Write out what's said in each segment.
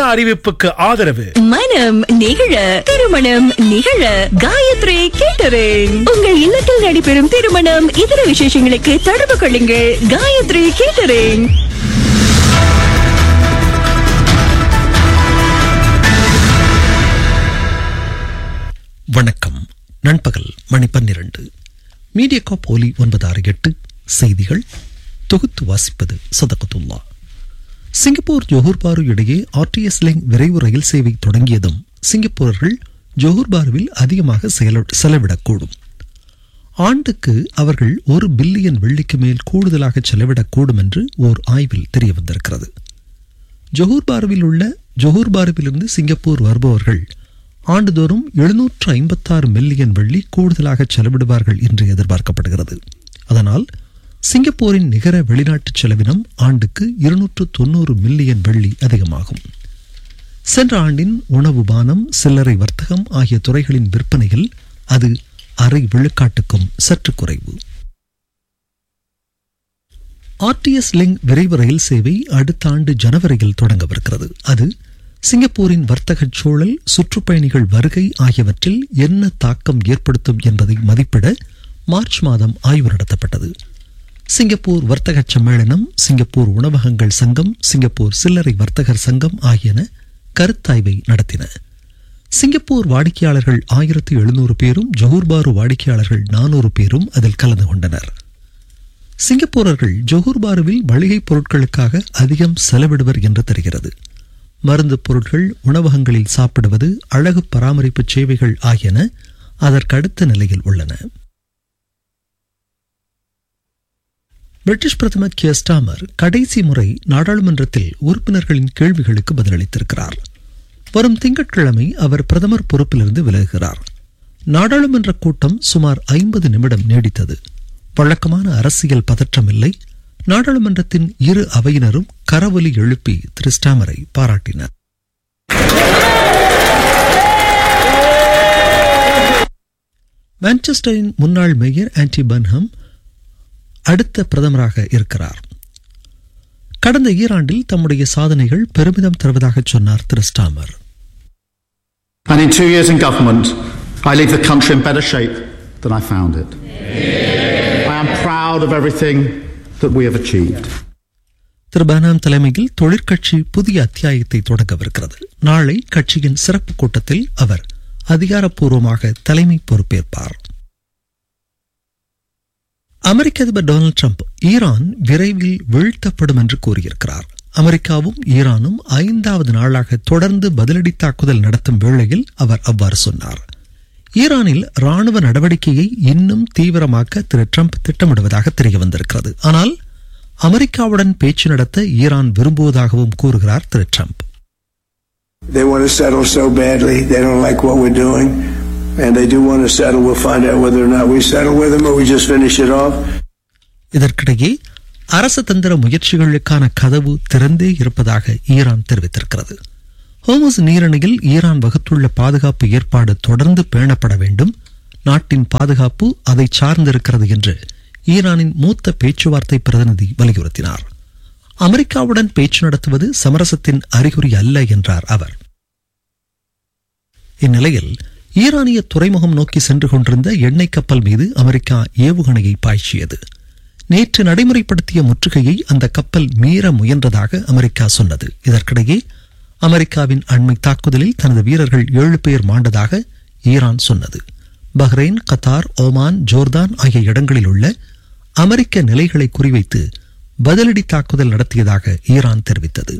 அறிவிப்புக்கு ஆதரவு மனம் நிகழ திருமணம் நிகழ காயத்ரி கேட்டரிங் உங்கள் இல்லத்தில் நடைபெறும் திருமணம் இதர விசேஷங்களுக்கு தொடர்பு கொள்ளுங்கள் காயத்ரி கேட்டரிங் வணக்கம் நண்பகல் மணி பன்னிரண்டு மீடியா போலி ஒன்பது ஆறு எட்டு செய்திகள் தொகுத்து வாசிப்பது சதகத்துல்லா சிங்கப்பூர் ஜோஹர் பாரு இடையே ஆர்டிஎஸ் லிங்க் விரைவு ரயில் சேவை தொடங்கியதும் சிங்கப்பூரர்கள் ஜோஹர் பாருவில் அதிகமாக செயல- செலவிடக்கூடும் ஆண்டுக்கு அவர்கள் ஒரு பில்லியன் வெள்ளிக்கு மேல் கூடுதலாக செலவிடக்கூடும் என்று ஓர் ஆய்வில் தெரிய வந்திருக்கிறது ஜொஹூர் பாருவில் உள்ள ஜொஹூர் பாருவிலிருந்து சிங்கப்பூர் வருபவர்கள் ஆண்டுதோறும் எழுநூற்று ஐம்பத்தாறு மில்லியன் வெள்ளி கூடுதலாக செலவிடுவார்கள் என்று எதிர்பார்க்கப்படுகிறது அதனால் சிங்கப்பூரின் நிகர வெளிநாட்டு செலவினம் ஆண்டுக்கு இருநூற்று தொண்ணூறு மில்லியன் வெள்ளி அதிகமாகும் சென்ற ஆண்டின் உணவு பானம் சில்லறை வர்த்தகம் ஆகிய துறைகளின் விற்பனையில் அது அரை விழுக்காட்டுக்கும் சற்று குறைவு ஆர்டிஎஸ் லிங்க் விரைவு ரயில் சேவை அடுத்த ஆண்டு ஜனவரியில் தொடங்கவிருக்கிறது அது சிங்கப்பூரின் வர்த்தகச் சூழல் சுற்றுப்பயணிகள் வருகை ஆகியவற்றில் என்ன தாக்கம் ஏற்படுத்தும் என்பதை மதிப்பிட மார்ச் மாதம் ஆய்வு நடத்தப்பட்டது சிங்கப்பூர் வர்த்தகச் சம்மேளனம் சிங்கப்பூர் உணவகங்கள் சங்கம் சிங்கப்பூர் சில்லறை வர்த்தகர் சங்கம் ஆகியன கருத்தாய்வை நடத்தின சிங்கப்பூர் வாடிக்கையாளர்கள் ஆயிரத்தி எழுநூறு பேரும் ஜொஹூர்பாரு வாடிக்கையாளர்கள் நானூறு பேரும் அதில் கலந்து கொண்டனர் சிங்கப்பூரர்கள் ஜொஹூர் பாருவில் மளிகைப் பொருட்களுக்காக அதிகம் செலவிடுவர் என்று தெரிகிறது மருந்து பொருட்கள் உணவகங்களில் சாப்பிடுவது அழகு பராமரிப்பு சேவைகள் ஆகியன அதற்கடுத்த நிலையில் உள்ளன பிரிட்டிஷ் பிரதமர் கியர் ஸ்டாமர் கடைசி முறை நாடாளுமன்றத்தில் உறுப்பினர்களின் கேள்விகளுக்கு பதிலளித்திருக்கிறார் வரும் திங்கட்கிழமை அவர் பிரதமர் பொறுப்பிலிருந்து விலகுகிறார் நாடாளுமன்ற கூட்டம் சுமார் ஐம்பது நிமிடம் நீடித்தது வழக்கமான அரசியல் பதற்றமில்லை நாடாளுமன்றத்தின் இரு அவையினரும் கரவொலி எழுப்பி திரு ஸ்டாமரை பாராட்டினர் மான்செஸ்டரின் முன்னாள் மேயர் ஆன்டி பன்ஹம் அடுத்த பிரதமராக இருக்கிறார் கடந்த ஈராண்டில் தம்முடைய சாதனைகள் பெருமிதம் தருவதாக சொன்னார் திரு Starmer And in two years in government, I leave the country in better shape than I found it. I am proud of everything that we have achieved. திரு பனாம் தலைமையில் தொழிற்கட்சி புதிய அத்தியாயத்தை தொடங்கவிருக்கிறது நாளை கட்சியின் சிறப்பு கூட்டத்தில் அவர் அதிகாரப்பூர்வமாக தலைமை பொறுப்பேற்பார் அமெரிக்க அதிபர் டொனால்ட் ட்ரம்ப் ஈரான் விரைவில் வீழ்த்தப்படும் என்று கூறியிருக்கிறார் அமெரிக்காவும் ஈரானும் ஐந்தாவது நாளாக தொடர்ந்து பதிலடி தாக்குதல் நடத்தும் வேளையில் அவர் அவ்வாறு சொன்னார் ஈரானில் ராணுவ நடவடிக்கையை இன்னும் தீவிரமாக்க திரு ட்ரம்ப் திட்டமிடுவதாக தெரிய வந்திருக்கிறது ஆனால் அமெரிக்காவுடன் பேச்சு நடத்த ஈரான் விரும்புவதாகவும் கூறுகிறார் திரு Trump They want to settle so badly. They don't like what we're doing. And they do want to settle. We'll find out whether or not we settle with them or we just finish it off. இதற்கிடையே அரசு தந்திர முயற்சிகளுக்கான கதவு திறந்தே இருப்பதாக Iran தெரிவித்திருக்கிறது ஹோமஸ் நீரணியில் Iran வகுத்துள்ள பாதுகாப்பு ஏற்பாடு தொடர்ந்து பேணப்பட வேண்டும் நாட்டின் பாதுகாப்பு அதை சார்ந்திருக்கிறது என்று ஈரானின் மூத்த பேச்சுவார்த்தை பிரதிநிதி வலியுறுத்தினார் அமெரிக்காவுடன் பேச்சு நடத்துவது சமரசத்தின் அறிகுறி அல்ல என்றார் அவர் இந்நிலையில் ஈரானிய துறைமுகம் நோக்கி சென்று கொண்டிருந்த எண்ணெய் கப்பல் மீது அமெரிக்கா ஏவுகணையை பாய்ச்சியது நேற்று நடைமுறைப்படுத்திய முற்றுகையை அந்த கப்பல் மீற முயன்றதாக அமெரிக்கா சொன்னது இதற்கிடையே அமெரிக்காவின் அண்மை தாக்குதலில் தனது வீரர்கள் ஏழு பேர் மாண்டதாக ஈரான் சொன்னது பஹ்ரைன் கத்தார் ஓமான் ஜோர்தான் ஆகிய இடங்களில் உள்ள அமெரிக்க நிலைகளை குறிவைத்து பதிலடி தாக்குதல் நடத்தியதாக ஈரான் தெரிவித்தது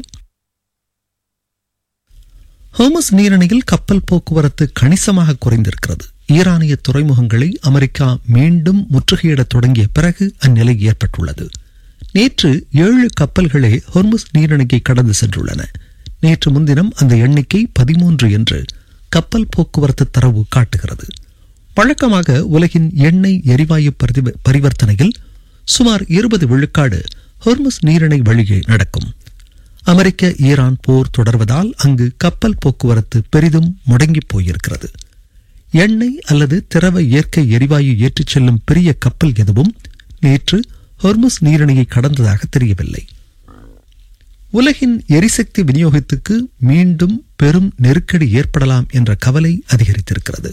ஹோமஸ் நீரணியில் கப்பல் போக்குவரத்து கணிசமாக குறைந்திருக்கிறது ஈரானிய துறைமுகங்களை அமெரிக்கா மீண்டும் முற்றுகையிடத் தொடங்கிய பிறகு அந்நிலை ஏற்பட்டுள்ளது நேற்று ஏழு கப்பல்களே ஹொர்முஸ் நீரிணையை கடந்து சென்றுள்ளன நேற்று முன்தினம் அந்த எண்ணிக்கை பதிமூன்று என்று கப்பல் போக்குவரத்து தரவு காட்டுகிறது வழக்கமாக உலகின் எண்ணெய் எரிவாயு பரிவ- பரிவர்த்தனையில் சுமார் இருபது விழுக்காடு ஹொர்முஸ் நீரிணை வழியே நடக்கும் அமெரிக்க ஈரான் போர் தொடர்வதால் அங்கு கப்பல் போக்குவரத்து பெரிதும் முடங்கிப் போயிருக்கிறது எண்ணெய் அல்லது திரவ இயற்கை எரிவாயு ஏற்றிச் செல்லும் பெரிய கப்பல் எதுவும் நேற்று ஹொர்முஸ் நீரிணையை கடந்ததாக தெரியவில்லை உலகின் எரிசக்தி விநியோகத்துக்கு மீண்டும் பெரும் நெருக்கடி ஏற்படலாம் என்ற கவலை அதிகரித்திருக்கிறது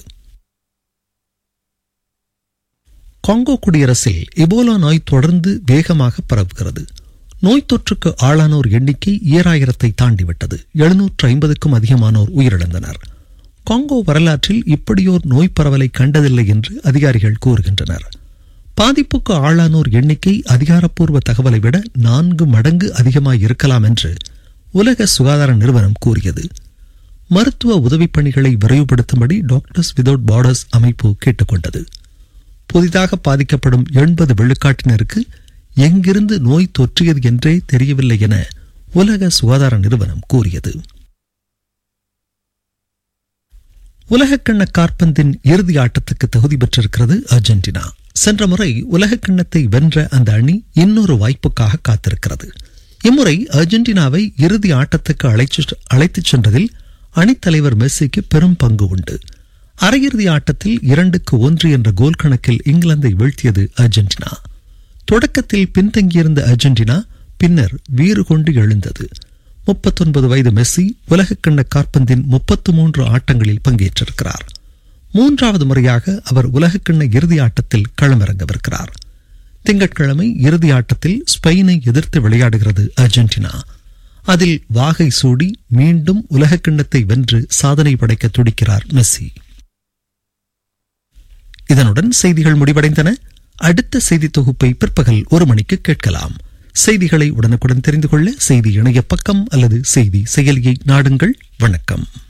காங்கோ குடியரசில் எபோலா நோய் தொடர்ந்து வேகமாக பரவுகிறது நோய் தொற்றுக்கு ஆளானோர் எண்ணிக்கை ஈராயிரத்தை தாண்டிவிட்டது எழுநூற்று ஐம்பதுக்கும் அதிகமானோர் உயிரிழந்தனர் காங்கோ வரலாற்றில் இப்படியோர் நோய் பரவலை கண்டதில்லை என்று அதிகாரிகள் கூறுகின்றனர் பாதிப்புக்கு ஆளானோர் எண்ணிக்கை அதிகாரப்பூர்வ தகவலை விட நான்கு மடங்கு அதிகமாய் இருக்கலாம் என்று உலக சுகாதார நிறுவனம் கூறியது மருத்துவ உதவிப் பணிகளை விரைவுபடுத்தும்படி டாக்டர்ஸ் விதவுட் பார்டர்ஸ் அமைப்பு கேட்டுக்கொண்டது புதிதாக பாதிக்கப்படும் எண்பது விழுக்காட்டினருக்கு எங்கிருந்து நோய் தொற்றியது என்றே தெரியவில்லை என உலக சுகாதார நிறுவனம் கூறியது உலகக்கிண்ண காற்பந்தின் இறுதி ஆட்டத்துக்கு தகுதி பெற்றிருக்கிறது அர்ஜென்டினா சென்ற முறை உலகக்கிண்ணத்தை வென்ற அந்த அணி இன்னொரு வாய்ப்புக்காக காத்திருக்கிறது இம்முறை அர்ஜென்டினாவை இறுதி ஆட்டத்துக்கு அழைச்சு அழைத்துச் சென்றதில் அணித்தலைவர் மெஸ்ஸிக்கு பெரும் பங்கு உண்டு அரையிறுதி ஆட்டத்தில் இரண்டுக்கு ஒன்று என்ற கோல் கணக்கில் இங்கிலாந்தை வீழ்த்தியது அர்ஜென்டினா தொடக்கத்தில் பின்தங்கியிருந்த அர்ஜென்டினா பின்னர் வீறு கொண்டு எழுந்தது முப்பத்தொன்பது வயது மெஸ்ஸி உலகக்கிண்ண காற்பந்தின் முப்பத்து மூன்று ஆட்டங்களில் பங்கேற்றிருக்கிறார் மூன்றாவது முறையாக அவர் உலகக்கிண்ண இறுதி ஆட்டத்தில் களமிறங்கவிருக்கிறார் திங்கட்கிழமை இறுதி ஆட்டத்தில் ஸ்பெயினை எதிர்த்து விளையாடுகிறது அர்ஜென்டினா அதில் வாகை சூடி மீண்டும் உலகக்கிண்ணத்தை வென்று சாதனை படைக்க துடிக்கிறார் மெஸ்ஸி இதனுடன் செய்திகள் முடிவடைந்தன அடுத்த செய்தி தொகுப்பை பிற்பகல் ஒரு மணிக்கு கேட்கலாம் செய்திகளை உடனுக்குடன் தெரிந்து கொள்ள செய்தி இணைய பக்கம் அல்லது செய்தி செயலியை நாடுங்கள் வணக்கம்